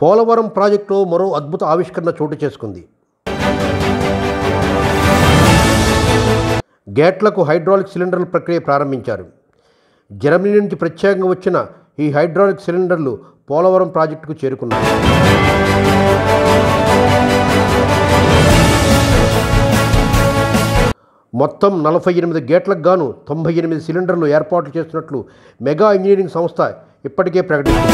పోలవరం ప్రాజెక్టులో మరో అద్భుత ఆవిష్కరణ చోటు చేసుకుంది గేట్లకు హైడ్రాలిక్ సిలిండర్ల ప్రక్రియ ప్రారంభించారు జర్మనీ నుంచి ప్రత్యేకంగా వచ్చిన ఈ హైడ్రాలిక్ సిలిండర్లు పోలవరం ప్రాజెక్టుకు చేరుకున్నాయి మొత్తం నలభై ఎనిమిది గేట్లకు గాను తొంభై ఎనిమిది సిలిండర్లు ఏర్పాటు చేస్తున్నట్లు మెగా ఇంజనీరింగ్ సంస్థ ఇప్పటికే ప్రకటించింది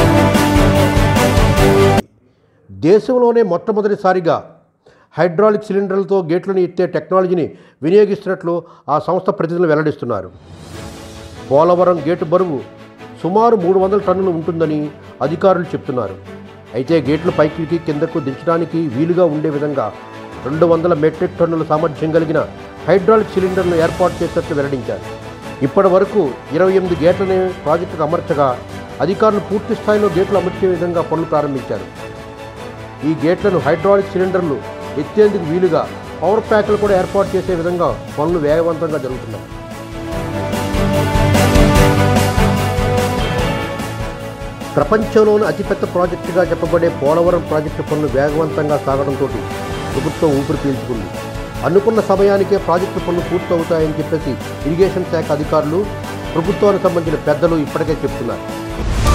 దేశంలోనే మొట్టమొదటిసారిగా హైడ్రాలిక్ సిలిండర్లతో గేట్లను ఎత్తే టెక్నాలజీని వినియోగిస్తున్నట్లు ఆ సంస్థ ప్రతినిధులు వెల్లడిస్తున్నారు పోలవరం గేటు బరువు సుమారు మూడు వందల టన్నులు ఉంటుందని అధికారులు చెప్తున్నారు అయితే గేట్లు పైకి కిందకు దించడానికి వీలుగా ఉండే విధంగా రెండు వందల మెట్రిక్ టన్నుల సామర్థ్యం కలిగిన హైడ్రాలిక్ సిలిండర్లు ఏర్పాటు చేసినట్లు వెల్లడించారు ఇప్పటి వరకు ఇరవై ఎనిమిది గేట్లను ప్రాజెక్టుకు అమర్చగా అధికారులు పూర్తి స్థాయిలో గేట్లు అమర్చే విధంగా పనులు ప్రారంభించారు ఈ గేట్లను హైడ్రాలిక్ సిలిండర్లు ఎత్తేందుకు వీలుగా పవర్ ప్యాక్లు కూడా ఏర్పాటు చేసే విధంగా పనులు వేగవంతంగా జరుగుతున్నాయి ప్రపంచంలోని అతిపెద్ద ప్రాజెక్టుగా చెప్పబడే పోలవరం ప్రాజెక్టు పనులు వేగవంతంగా సాగడంతో ప్రభుత్వం ఊపిరి పీల్చుకుంది అనుకున్న సమయానికే ప్రాజెక్టు పనులు పూర్తవుతాయని చెప్పేసి ఇరిగేషన్ శాఖ అధికారులు ప్రభుత్వానికి సంబంధించిన పెద్దలు ఇప్పటికే చెప్తున్నారు